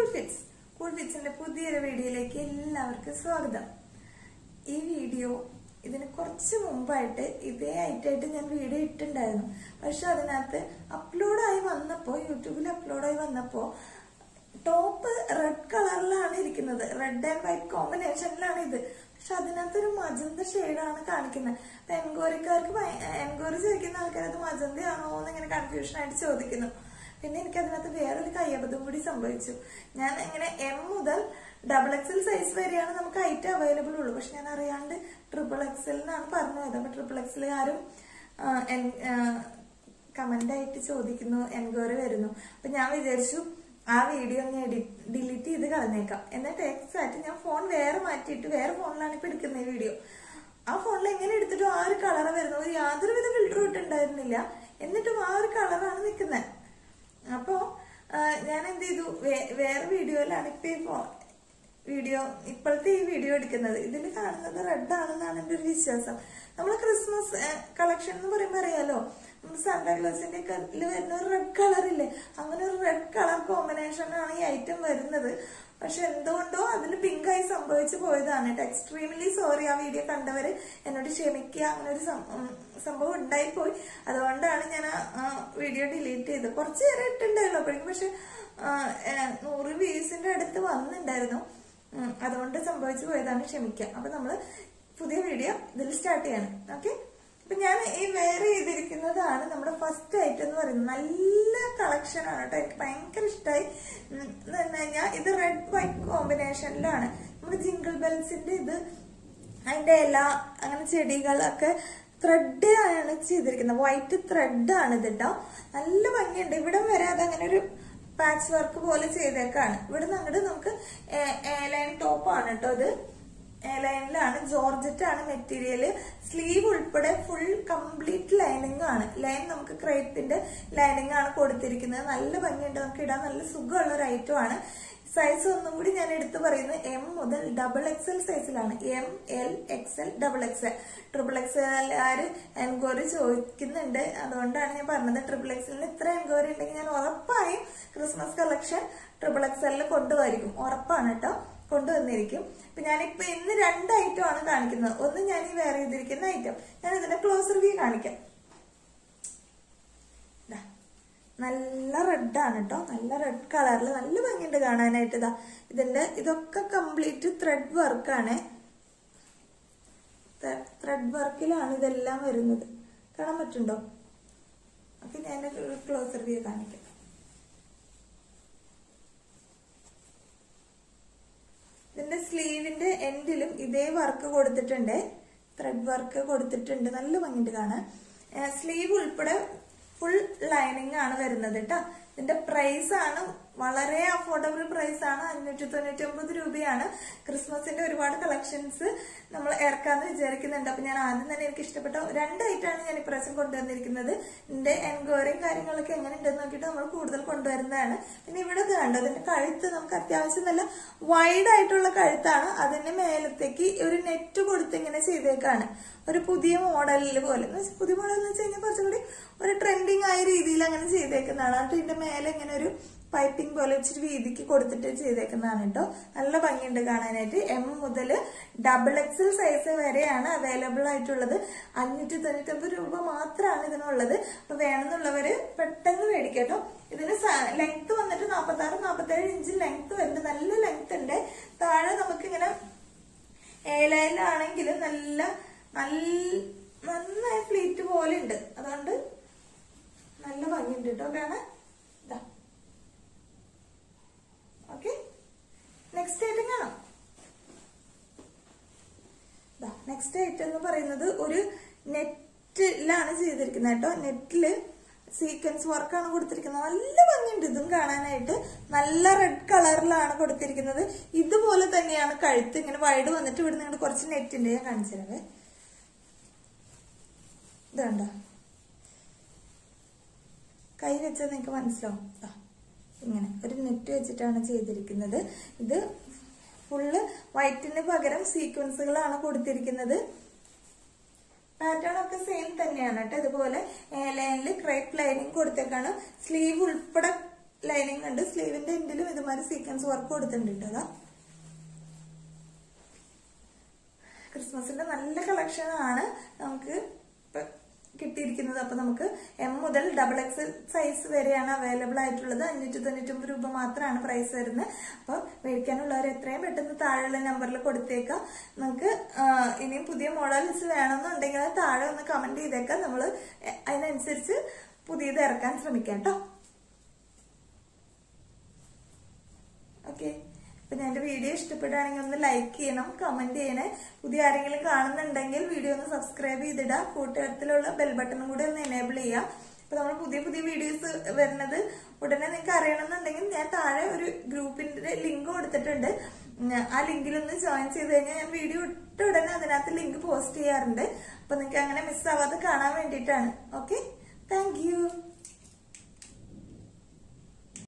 fits cool ഫിറ്റ്സിന്റെ പുതിയൊരു വീഡിയോയിലേക്ക് എല്ലാവർക്കും സ്വാഗതം ഈ വീഡിയോ ഇതിന് കുറച്ച് മുമ്പായിട്ട് ഇതേ ആയിട്ടായിട്ട് ഞാൻ വീഡിയോ ഇട്ടിട്ടുണ്ടായിരുന്നു പക്ഷെ അതിനകത്ത് അപ്ലോഡായി വന്നപ്പോ യൂട്യൂബിൽ അപ്ലോഡായി വന്നപ്പോ ടോപ്പ് റെഡ് കളറിലാണ് ഇരിക്കുന്നത് റെഡ് ആൻഡ് വൈറ്റ് കോമ്പിനേഷനിലാണ് ഇത് പക്ഷെ അതിനകത്തൊരു മജന്ത ഷെയ്ഡാണ് കാണിക്കുന്നത് അപ്പൊ എൻക്വയറിക്കാർക്ക് എൻക്വയറി ചോദിക്കുന്ന ആൾക്കാർ അത് മജന്തയാണോ എന്ന് ഇങ്ങനെ കൺഫ്യൂഷൻ ആയിട്ട് ചോദിക്കുന്നു പിന്നെ എനിക്ക് അതിനകത്ത് വേറൊരു കയ്യബദ്ധം കൂടി സംഭവിച്ചു ഞാൻ ഇങ്ങനെ എം മുതൽ ഡബിൾ എക്സൽ സൈസ് വരെയാണ് നമുക്ക് ഐറ്റം അവൈലബിൾ ഉള്ളൂ പക്ഷെ ഞാൻ അറിയാണ്ട് ട്രിപ്പിൾ എക്സൽ എന്നാണ് പറഞ്ഞു പോയത് അപ്പൊ ട്രിപ്പിൾ എക്സലുകാരും കമന്റ് ആയിട്ട് ചോദിക്കുന്നു എൻക്വയറി വരുന്നു അപ്പൊ ഞാൻ വിചാരിച്ചു ആ വീഡിയോ ഒന്ന് ഡിലീറ്റ് ചെയ്ത് കളഞ്ഞേക്കാം എന്നിട്ട് എക്സാക്ട് ഞാൻ ഫോൺ വേറെ മാറ്റിയിട്ട് വേറെ ഫോണിലാണ് ഇപ്പൊ എടുക്കുന്നത് ഈ വീഡിയോ ആ ഫോണിൽ എങ്ങനെ എടുത്തിട്ടും ആ ഒരു കളർ വരുന്നത് യാതൊരുവിധ ഫിൽറ്ററും ഇട്ടുണ്ടായിരുന്നില്ല എന്നിട്ടും ആ ഒരു കളറാണ് നിൽക്കുന്നത് അപ്പോ ആ, ഞാൻ എന്ത് ചെയ്തു വേ- വേറെ വീഡിയോയിലാണ് ഇപ്പൊ ഈ ഫോ- വീഡിയോ ഇപ്പോഴത്തെ ഈ വീഡിയോ എടുക്കുന്നത് ഇതിൽ കാണുന്നത് റെഡ് ആണെന്നാണ് എന്റെ ഒരു വിശ്വാസം നമ്മൾ ക്രിസ്മസ് കളക്ഷൻ എന്ന് പറയുമ്പോൾ അറിയാലോ നമ്മുടെ സാന്റാക്ലോസിന്റെ ഇതിൽ വരുന്ന ഒരു റെഡ് കളർ ഇല്ലേ അങ്ങനെ ഒരു റെഡ് കളർ കോമ്പിനേഷൻ ആണ് ഈ ഐറ്റം വരുന്നത് പക്ഷെ എന്തുകൊണ്ടോ അതിൽ പിങ്ക് ആയി സംഭവിച്ചു പോയതാണ് കേട്ടോ എക്സ്ട്രീംലി സോറി ആ വീഡിയോ കണ്ടവര് എന്നോട് ക്ഷമിക്കുക അങ്ങനെ ഒരു സം- ഉം, സംഭവം ഉണ്ടായിപ്പോയി അതുകൊണ്ടാണ് ഞാൻ ആ വീഡിയോ ഡിലീറ്റ് ചെയ്തത് കുറച്ച് നേരം ഇട്ടുണ്ടായിരുന്നു അപ്പോഴേക്കും പക്ഷെ ആ, ഏ, നൂറ് വ്യൂസിന്റെ അടുത്ത് വന്നിട്ടുണ്ടായിരുന്നു ഉം, അതുകൊണ്ട് സംഭവിച്ചു പോയതാണ് ക്ഷമിക്കുക അപ്പൊ നമ്മള് പുതിയ വീഡിയോ ഇതിൽ സ്റ്റാർട്ട് ചെയ്യണം ഓക്കെ അപ്പൊ ഞാൻ ഈ വെയർ ചെയ്തിരിക്കുന്നതാണ് നമ്മുടെ ഫസ്റ്റ് ഐറ്റം എന്ന് പറയുന്നത് നല്ല കളക്ഷൻ ആണ് കേട്ടോ എനിക്ക് ഭയങ്കര ഇഷ്ടമായി എന്ന് പറഞ്ഞു കഴിഞ്ഞാൽ ഇത് റെഡ് വൈറ്റ് കോമ്പിനേഷനിലാണ് നമ്മുടെ ജിങ്കിൾ ബെൽസിന്റെ ഇത് അതിന്റെ ഇല അങ്ങനെ ചെടികളൊക്കെ ത്രെഡ് ആണ് ചെയ്തിരിക്കുന്നത് വൈറ്റ് ത്രെഡ് ആണ് ഇത് കേട്ടോ നല്ല ഭംഗിയുണ്ട് ഇവിടം വരെ അത് അങ്ങനെ ഒരു പാച്ച് വർക്ക് പോലെ ചെയ്തേക്കാണ് ഇവിടെ നിന്ന് അങ്ങോട്ട് നമുക്ക് ലൈൻ ടോപ്പ് ആണ് കേട്ടോ ഇത് ലൈനിലാണ് ജോർജറ്റ് ആണ് മെറ്റീരിയൽ സ്ലീവ് ഉൾപ്പെടെ ഫുൾ കംപ്ലീറ്റ് ലൈനിങ് ആണ് ലൈൻ നമുക്ക് ക്രേപ്പിന്റെ ലൈനിങ് ആണ് കൊടുത്തിരിക്കുന്നത് നല്ല ഭംഗിയുണ്ട് നമുക്ക് ഇടാൻ നല്ല സുഖമുള്ള ഒരു ഐറ്റം ആണ് സൈസ് ഒന്നും കൂടി ഞാൻ എടുത്തു പറയുന്നത് എം മുതൽ ഡബിൾ എക്സൽ സൈസിലാണ് M L XL double XL triple XL ആര് എൻക്വയറി ചോദിക്കുന്നുണ്ട് അതുകൊണ്ടാണ് ഞാൻ പറഞ്ഞത് ട്രിപ്പിൾ എക്സലിന് ഇത്ര എൻക്വയറി ഉണ്ടെങ്കിൽ ഞാൻ ഉറപ്പായും ക്രിസ്മസ് കളക്ഷൻ ട്രിപ്പിൾ എക്സലിൽ കൊണ്ടുവരിക്കും ഉറപ്പാണ് കേട്ടോ കൊണ്ടുവന്നിരിക്കും അപ്പൊ ഞാനിപ്പോ ഇന്ന് രണ്ട് ഐറ്റം ആണ് കാണിക്കുന്നത് ഒന്ന് ഞാൻ ഈ വേറെ ചെയ്തിരിക്കുന്ന ഐറ്റം ഞാൻ ഇതിന്റെ ക്ലോസ് റിവ്യൂ കാണിക്കാം ദാ, നല്ല റെഡ് ആണ് കേട്ടോ നല്ല റെഡ് കളറിൽ നല്ല ഭംഗിയുണ്ട് കാണാനായിട്ട് ഇതാ ഇതിന്റെ ഇതൊക്കെ കംപ്ലീറ്റ് ത്രെഡ് വർക്കാണ് ത്രെഡ് വർക്കിലാണ് ഇതെല്ലാം വരുന്നത് കാണാൻ പറ്റുണ്ടോ ഓക്കെ ഞാൻ ക്ലോസ് റിവ്യൂ കാണിക്കാം ഇതിന്റെ സ്ലീവിന്റെ എൻഡിലും ഇതേ വർക്ക് കൊടുത്തിട്ടുണ്ട് ത്രെഡ് വർക്ക് കൊടുത്തിട്ടുണ്ട് നല്ല ഭംഗിയുണ്ട് കാണാൻ സ്ലീവ് ഉൾപ്പെടെ ഫുൾ ലൈനിങ് ആണ് വരുന്നത് കേട്ടോ ഇതിന്റെ പ്രൈസ് ആണ് വളരെ അഫോർഡബിൾ പ്രൈസ് ആണ് അഞ്ഞൂറ്റി തൊണ്ണൂറ്റി ഒമ്പത് രൂപയാണ് ക്രിസ്മസിന്റെ ഒരുപാട് കളക്ഷൻസ് നമ്മൾ ഇറക്കാന്ന് വിചാരിക്കുന്നുണ്ട് അപ്പൊ ഞാൻ ആദ്യം തന്നെ എനിക്ക് ഇഷ്ടപ്പെട്ട രണ്ട് ഐറ്റാണ് ഞാൻ ഇപ്രാവശ്യം കൊണ്ടുവന്നിരിക്കുന്നത് ഇതിന്റെ എൻക്വയറിയും കാര്യങ്ങളൊക്കെ എങ്ങനെ ഉണ്ടെന്ന് നോക്കിയിട്ട് നമ്മൾ കൂടുതൽ കൊണ്ടുവരുന്നതാണ് പിന്നെ ഇവിടെ ഇത് കണ്ടോ അതിന്റെ കഴുത്ത് നമുക്ക് അത്യാവശ്യം നല്ല വൈഡ് ആയിട്ടുള്ള കഴുത്താണ് അതിന്റെ മേലത്തേക്ക് ഒരു നെറ്റ് കൊടുത്ത് ഇങ്ങനെ ചെയ്തേക്കാണ് ഒരു പുതിയ മോഡലിൽ പോലെ എന്ന് വെച്ചാൽ പുതിയ മോഡൽ എന്ന് വെച്ച് കഴിഞ്ഞാൽ കുറച്ചുകൂടി ഒരു ട്രെൻഡിങ് ആയ രീതിയിൽ അങ്ങനെ ചെയ്തേക്കുന്നതാണ് എന്നിട്ട് ഇതിന്റെ മേലെ ഇങ്ങനെ ഒരു പൈപ്പിംഗ് പോലെ ഇച്ചിരി വീതിക്ക് കൊടുത്തിട്ട് ചെയ്തേക്കുന്നതാണ് കേട്ടോ നല്ല ഭംഗിയുണ്ട് കാണാനായിട്ട് എം മുതൽ ഡബിൾ എക്സൽ സൈസ് വരെയാണ് അവൈലബിൾ ആയിട്ടുള്ളത് അഞ്ഞൂറ്റി തൊണ്ണൂറ്റി ഒമ്പത് രൂപ മാത്രമാണ് ഇതിനുള്ളത് അപ്പൊ വേണമെന്നുള്ളവര് പെട്ടെന്ന് മേടിക്കട്ടോ ഇതിന് ലെങ്ത് വന്നിട്ട് നാപ്പത്തി ആറ് നാപ്പത്തി ഏഴ് ഇഞ്ച് ലെങ്ത് വരുന്നുണ്ട് നല്ല ലെങ്ത് ഉണ്ട് താഴെ നമുക്ക് ഇങ്ങനെ ഏലയിലാണെങ്കിൽ നല്ല നല്ല നന്നായി ഫ്ലീറ്റ് പോലെ ഉണ്ട് അതുകൊണ്ട് നല്ല ഭംഗിയുണ്ട് കേട്ടോ കാണാൻ ഇതാ ഓക്കെ നെക്സ്റ്റ് ഐറ്റം കാണാം നെക്സ്റ്റ് ഐറ്റം എന്ന് പറയുന്നത് ഒരു നെറ്റിലാണ് ചെയ്തിരിക്കുന്നത് കേട്ടോ നെറ്റില് സീക്വൻസ് വർക്കാണ് കൊടുത്തിരിക്കുന്നത് നല്ല ഭംഗിയുണ്ട് ഇതും കാണാനായിട്ട് നല്ല റെഡ് കളറിലാണ് കൊടുത്തിരിക്കുന്നത് ഇതുപോലെ തന്നെയാണ് കഴുത്ത് ഇങ്ങനെ വൈഡ് വന്നിട്ട് ഇവിടെ നിങ്ങൾ കുറച്ച് നെറ്റിന്റെ ഞാൻ കാണിച്ചു തരാവേ ഇത് കണ്ടോ കൈ വെച്ചാൽ നിങ്ങൾക്ക് മനസ്സിലാവും ദാ, ഇങ്ങനെ ഒരു നെറ്റ് വെച്ചിട്ടാണ് ചെയ്തിരിക്കുന്നത് ഇത് ഫുള്ള് വൈറ്റിന് പകരം സീക്വൻസുകളാണ് കൊടുത്തിരിക്കുന്നത് പാറ്റേൺ ഒക്കെ സെയിം തന്നെയാണ് കേട്ടോ ഇതുപോലെ ലൈനിൽ ക്രൈപ്പ് ലൈനിങ് കൊടുത്തേക്കാണ് സ്ലീവ് ഉൾപ്പെടെ ലൈനിങ് ഉണ്ട് സ്ലീവിന്റെ എൻഡിലും ഇതുമാതിരി സീക്വൻസ് വർക്ക് കൊടുത്തിട്ടുണ്ട് അതാ ക്രിസ്മസിന്റെ നല്ല കളക്ഷൻ ആണ് നമുക്ക് ഇപ്പൊ കിട്ടിയിരിക്കുന്നത് അപ്പൊ നമുക്ക് എം മുതൽ ഡബിൾ എക്സ് സൈസ് വരെയാണ് അവൈലബിൾ ആയിട്ടുള്ളത് അഞ്ഞൂറ്റി തൊണ്ണൂറ്റൊമ്പത് രൂപ മാത്രമാണ് പ്രൈസ് വരുന്നത് അപ്പൊ മേടിക്കാനുള്ളവർ എത്രയും പെട്ടെന്ന് താഴെയുള്ള നമ്പറിൽ കൊടുത്തേക്കാം നമുക്ക് ആ, ഇനിയും പുതിയ മോഡൽസ് വേണമെന്നുണ്ടെങ്കിൽ അത് താഴെ ഒന്ന് കമന്റ് ചെയ്തേക്കാം നമ്മൾ അതിനനുസരിച്ച് പുതിയത് ഇറക്കാൻ ശ്രമിക്കാം കേട്ടോ ഓക്കെ അപ്പൊ ഞാൻ എന്റെ വീഡിയോ ഇഷ്ടപ്പെടുകയാണെങ്കിൽ ഒന്ന് ലൈക്ക് ചെയ്യണം കമന്റ് ചെയ്യണേ പുതിയ ആരെങ്കിലും കാണുന്നുണ്ടെങ്കിൽ വീഡിയോ ഒന്ന് സബ്സ്ക്രൈബ് ചെയ്തിടുക കൂട്ടുകാരത്തിലുള്ള ബെൽ ബട്ടണും കൂടി ഒന്ന് എനേബിൾ ചെയ്യുക അപ്പൊ നമ്മൾ പുതിയ പുതിയ വീഡിയോസ് വരുന്നത് ഉടനെ നിങ്ങൾക്ക് അറിയണമെന്നുണ്ടെങ്കിൽ ഞാൻ താഴെ ഒരു ഗ്രൂപ്പിന്റെ ലിങ്ക് കൊടുത്തിട്ടുണ്ട് ഉം, ആ ലിങ്കിൽ ഒന്ന് ജോയിൻ ചെയ്ത് കഴിഞ്ഞാൽ ഞാൻ വീഡിയോ ഇട്ട ഉടനെ അതിനകത്ത് ലിങ്ക് പോസ്റ്റ് ചെയ്യാറുണ്ട് അപ്പൊ നിങ്ങൾക്ക് അങ്ങനെ മിസ് ആവാതെ കാണാൻ വേണ്ടിയിട്ടാണ് ഓക്കെ താങ്ക് യു